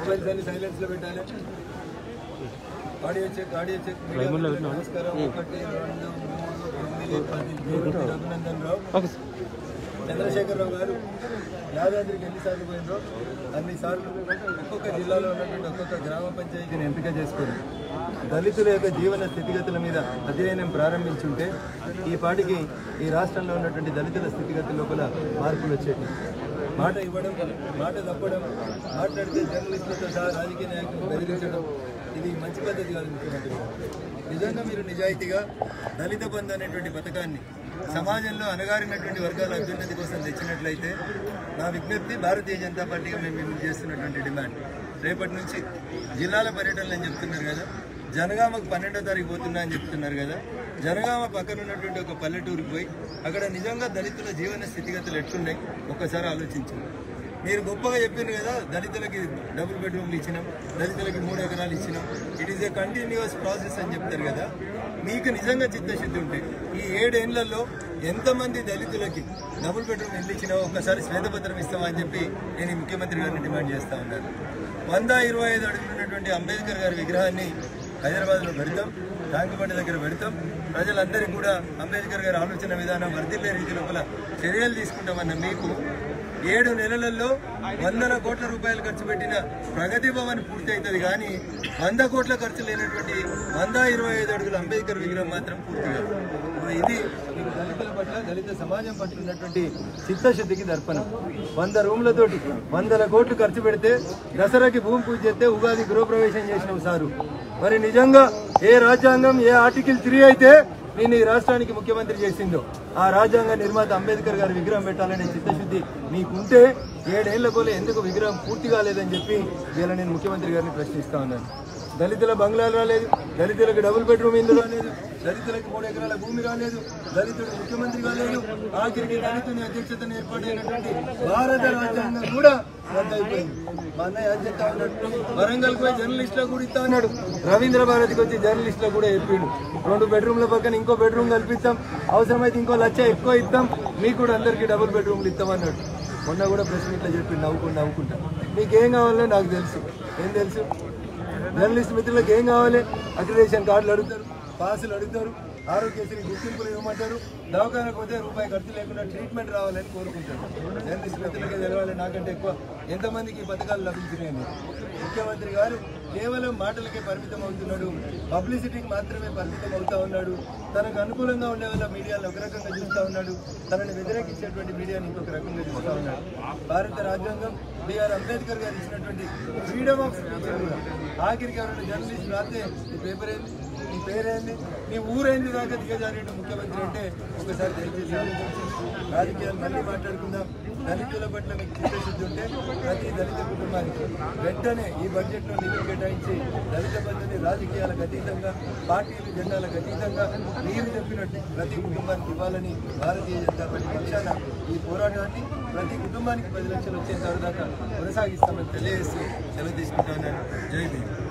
Mobiles అన్ని silence లో పెట్టాలి ఆడియో చెక్ ఆడియో చెక్ నమస్కారం ఒకటి రెండు మూడు తొమ్మిది పది జేపీ రఘునందన్ రావు చంద్రశేఖరరావు గారు యాదాద్రికి ఎన్నిసార్లు పోయినరో అన్నిసార్లు ఒక్కొక్క జిల్లాలో ఉన్నటువంటి ఒక్కొక్క గ్రామ పంచాయతీని ఎంపిక చేసుకొని దళితుల యొక్క జీవన స్థితిగతుల మీద అధ్యయనం ప్రారంభించుంటే ఈ పాటికి ఈ రాష్ట్రంలో ఉన్నటువంటి దళితుల స్థితిగతుల లోపల మార్పులు వచ్చేవి మాట ఇవ్వడం మాట తప్పడం మాట్లాడితే జర్నలిస్టులతో సహా రాజకీయ నాయకులు బెదిరించడం ఇది మంచి పద్ధతి కాదు ముఖ్యమంత్రి గారు. నిజంగా మీరు నిజాయితీగా దళిత బంధు అనేటువంటి పథకాన్ని సమాజంలో అణగారినటువంటి వర్గాల అభ్యున్నతి కోసం తెచ్చినట్లయితే నా విజ్ఞప్తి భారతీయ జనతా పార్టీగా మేము మేము చేస్తున్నటువంటి డిమాండ్ రేపటి నుంచి జిల్లాల పర్యటనలు అని చెప్తున్నారు కదా జనగామకు పన్నెండో తారీఖు పోతున్నా అని చెప్తున్నారు కదా జనగామ పక్కన ఉన్నటువంటి ఒక పల్లెటూరుకు పోయి అక్కడ నిజంగా దళితుల జీవన స్థితిగతులు ఎట్లున్నాయి ఒక్కసారి ఆలోచించండి మీరు గొప్పగా చెప్పిండ్రు కదా దళితులకి డబుల్ బెడ్రూమ్లు ఇచ్చినాం దళితులకి మూడు ఎకరాలు ఇచ్చినాం it is a continuous process అని చెప్తారు కదా మీకు నిజంగా చిత్తశుద్ధి ఉంటే ఈ ఏడేళ్లలో ఎంతమంది దళితులకి డబుల్ బెడ్రూమ్ ఇల్లు ఇచ్చినావో ఒక్కసారి శ్వేతపత్రం ఇస్తామా అని చెప్పి నేను ఈ ముఖ్యమంత్రి గారిని డిమాండ్ చేస్తా ఉన్నాను వంద ఇరవై ఐదు అడుగులు ఉన్నటువంటి అంబేద్కర్ గారి విగ్రహాన్ని హైదరాబాద్లో పెడతాం ట్యాంకుబండి దగ్గర పెడతాం ప్రజలందరికీ కూడా అంబేద్కర్ గారి ఆలోచన విధానం వర్ధిల్లే రీతి లోపల చర్యలు తీసుకుంటామన్న మీకు ఏడు నెలలలో వందల కోట్ల రూపాయలు ఖర్చు పెట్టిన ప్రగతి భవన్ పూర్తి అవుతుంది కానీ వంద కోట్ల ఖర్చు లేనటువంటి వంద ఇరవై ఐదు అడుగుల అంబేద్కర్ విగ్రహం మాత్రం పూర్తి కాదు ఇప్పుడు ఇది మీకు దళితుల పట్ల దళిత సమాజం పట్ల ఉన్నటువంటి చిత్తశుద్ధికి దర్పణం వంద రూమ్లతోటి వందల కోట్లు ఖర్చు పెడితే దసరాకి భూమి పూజ చేస్తే ఉగాది గృహప్రవేశం చేసినాం సారు మరి నిజంగా ఏ రాజ్యాంగం ఏ ఆర్టికల్ త్రీ అయితే నేను ఈ రాష్ట్రానికి ముఖ్యమంత్రి చేసిందో ఆ రాజ్యాంగ నిర్మాత అంబేద్కర్ గారి విగ్రహం పెట్టాలనే చిత్తశుద్ధి మీకుంటే ఏడేళ్ల కోలే ఎందుకు విగ్రహం పూర్తి కాలేదని చెప్పి ఇలా నేను ముఖ్యమంత్రి గారిని ప్రశ్నిస్తా ఉన్నాను దళితుల బంగ్లాలు రాలేదు దళితులకు డబుల్ బెడ్రూమ్ ఇల్లు రాలేదు దళితులకు మూడు ఎకరాల భూమి రాలేదు దళితుడు ముఖ్యమంత్రి కాలేదు ఆఖరికి దళితుని అధ్యక్షతను ఏర్పాటైనటువంటి భారత రాజ్యాంగం కూడా రద్దయిపోయింది మా అన్నయ్య ఏం చెప్తా ఉన్నాడు వరంగల్ పోయి జర్నలిస్ట్ లో కూడా ఇస్తా ఉన్నాడు రవీంద్ర భారతికి వచ్చి జర్నలిస్ట్ లో కూడా చెప్పిండు రెండు బెడ్రూమ్ల పక్కన ఇంకో బెడ్రూమ్ కల్పిస్తాం అవసరమైతే ఇంకో లక్ష ఎక్కువ ఇస్తాం మీకు కూడా అందరికీ డబుల్ బెడ్రూమ్లు ఇస్తాం అన్నాడు మొన్న కూడా ప్రెస్ మీట్లో చెప్పి నవ్వుకుంటా నవ్వుకుంటా మీకేం కావాలో నాకు తెలుసు ఏం తెలుసు జర్నలిస్ట్ మిత్రులకు ఏం కావాలి అక్రిడేషన్ కార్డులు అడుగుతారు పాసులు అడుగుతారు ఆరోగ్యశ్రీ గుర్తింపులు ఇవ్వమంటారు దవాఖానకు పోతే రూపాయి ఖర్చు లేకుండా ట్రీట్మెంట్ రావాలని కోరుకుంటారు జర్నలిస్ట్ మిత్రులకే తెలవాలి నాకంటే ఎక్కువ ఎంతమందికి ఈ పథకాలు లభించినాయని ముఖ్యమంత్రి గారు కేవలం మాటలకే పరిమితం అవుతున్నాడు పబ్లిసిటీకి మాత్రమే పరిమితం అవుతా ఉన్నాడు తనకు అనుకూలంగా ఉండే వాళ్ళ మీడియాను ఒక రకంగా చూస్తూ ఉన్నాడు తనని వ్యతిరేకించేటువంటి మీడియాని ఇంకొక రకంగా చూస్తూ ఉన్నాడు భారత రాజ్యాంగం బిఆర్ అంబేద్కర్ గారు ఇచ్చినటువంటి ఫ్రీడమ్ ఆఫ్ స్పీచ్ కూడా ఆఖరికి ఎవరైనా జర్నలిస్ట్ రాస్తే ఈ పేపర్ ఏంది నీ పేరేంది నీ ఊరేంది దాకా దిగజారేట ముఖ్యమంత్రి అంటే ఒకసారి దయచేసి ఆలోచించండి రాజకీయాలు మళ్ళీ మాట్లాడుకుందాం దళితుల పట్ల మీకు చిత్తశుద్ధి ఉంటే ప్రతి దళిత కుటుంబానికి వెంటనే ఈ బడ్జెట్లో నిధులు కేటాయించి దళిత బంధుని రాజకీయాలకు అతీతంగా పార్టీలు జెండాలకు అతీతంగా మీరు చెప్పినట్టు ప్రతి కుటుంబానికి ఇవ్వాలని భారతీయ జనతా పార్టీ పక్షాన ఈ పోరాటాన్ని ప్రతి కుటుంబానికి పది లక్షలు వచ్చేంత దాకా కొనసాగిస్తామని తెలియజేస్తూ సెలవు తీసుకుంటా ఉన్నాను జై భీమ్